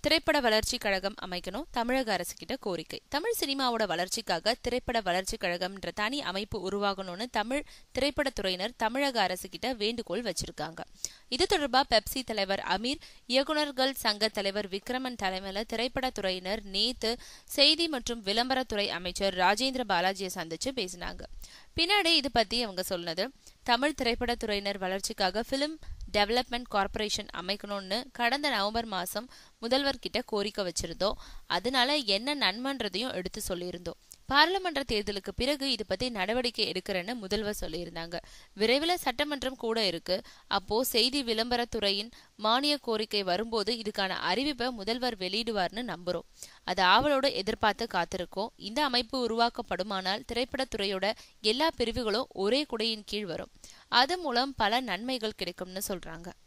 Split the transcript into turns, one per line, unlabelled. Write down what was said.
திரைப்பட வளர்ச்சி கழகம் அமைக்கணும் தமிழக அரசு கிட்ட கோரிக்கை தமிழ் சினிமாவோட வளர்ச்சிக்காக திரைப்பட வளர்ச்சி கழகம்ன்ற தனி அமைப்பு உருவாகணும்னு தமிழ் திரைப்படத்துறையினர் தமிழக அரசு கிட்ட வேண்டுகோள் வச்சிருக்காங்க இது தொடர்பா பெப்சி தலைவர் அமீர் இயக்குநர்கள் சங்க தலைவர் விக்ரமன் தலைமையில திரைப்படத்துறையினர் நேத்து செய்தி மற்றும் விளம்பரத்துறை அமைச்சர் ராஜேந்திர பாலாஜியை சந்திச்சு பேசினாங்க பின்னாடி இது பத்தி அவங்க சொன்னது தமிழ் திரைப்படத்துறையினர் வளர்ச்சிக்காக பிலிம் டெவலப்மெண்ட் கார்ப்பரேஷன் அமைக்கணும்னு கடந்த நவம்பர் மாசம் முதல்வர் கிட்ட கோரிக்கை வச்சிருந்தோம் அதனால என்ன நன்மைன்றதையும் எடுத்து சொல்லியிருந்தோம் பாராளுமன்ற தேர்தலுக்கு பிறகு இது பத்தி நடவடிக்கை எடுக்கிறேன்னு முதல்வர் சொல்லியிருந்தாங்க விரைவில் சட்டமன்றம் கூட இருக்கு அப்போ செய்தி விளம்பரத்துறையின் மானிய கோரிக்கை வரும்போது இதுக்கான அறிவிப்பை முதல்வர் வெளியிடுவார்னு நம்புறோம் அது ஆவலோட எதிர்பார்த்து காத்திருக்கோம் இந்த அமைப்பு உருவாக்கப்படுமானால் திரைப்படத்துறையோட எல்லா பிரிவுகளும் ஒரே குடையின் கீழ் வரும் அது மூலம் பல நன்மைகள் கிடைக்கும்னு சொல்றாங்க